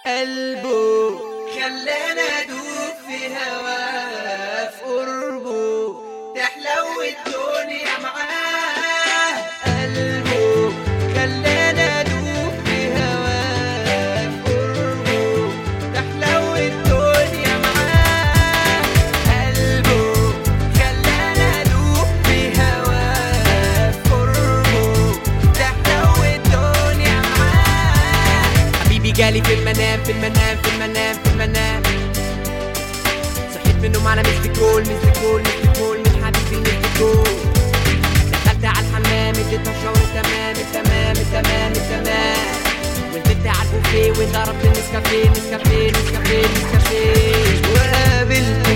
قلبه خلانا ادوب في هواه في قربه تحلو الدنيا معاه قلبه خلانا ادوب في هواه في قربه تحلو الدنيا معاه قلبه خلانا ادوب في هواه في قربه تحلو الدنيا معاه حبيبي جالي في المنام في المنام في المنام في المنام صحيت من النوم على مثل كول مثل كول مثل كول من حبيبي مثل كول دخلت على الحمام اديتها الشاور تمام التمام التمام التمام ونزلت على البوفيه وضربت النسكافيه نسكافيه نسكافيه نسكافيه وقابلته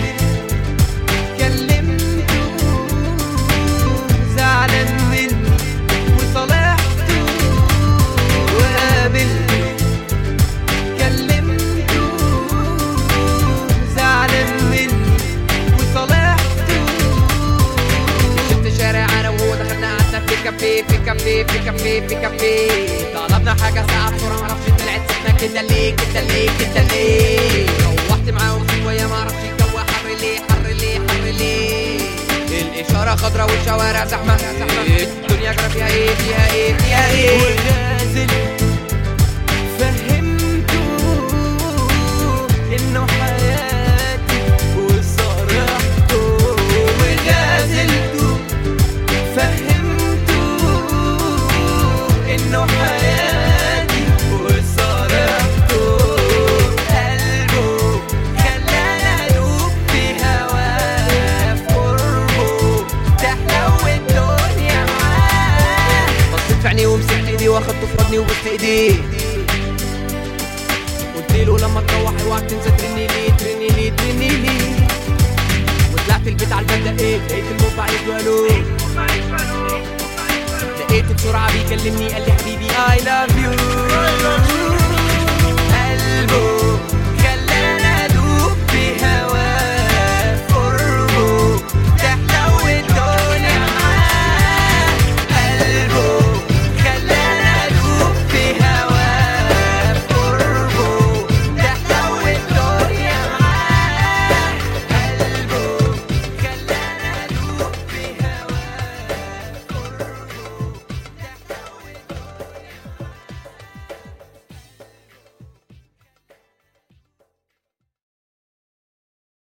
كلمته زعلان مني وصالحته وقابلته كلمته زعلان مني وصالحته شفت شارع انا وهو دخلنا قعدنا في كافيه في كافيه في كافيه في كافيه طلبنا حاجه ساعه بسرعه معرفش طلعت سخنه كده ليه كده ليه كده ليه روحت معاهم شويه معرفش الجو حر ليه حر ليه حر ليه الاشاره خضراء والشوارع زحمه زحمه الدنيا جرى فيها ايه فيها ايه فيها ايه ونازل فهمته انه حياتي وصرحته وغازلته فهمته انه حياتي وصرحته قلبه خلانا ادوب في هواه في قربه تحلو الدنيا معاه بصيت في عينيه ومسكت ايديه واخدته في حضني وبوست ايديه قلت له لما تروح اوعك تنسى ترني لي ترني لي ترني لي وطلعت البيت على الباب دقيت لقيت الموبايل والو لقيته بسرعة بيكلمني قال لي حبيبي I love you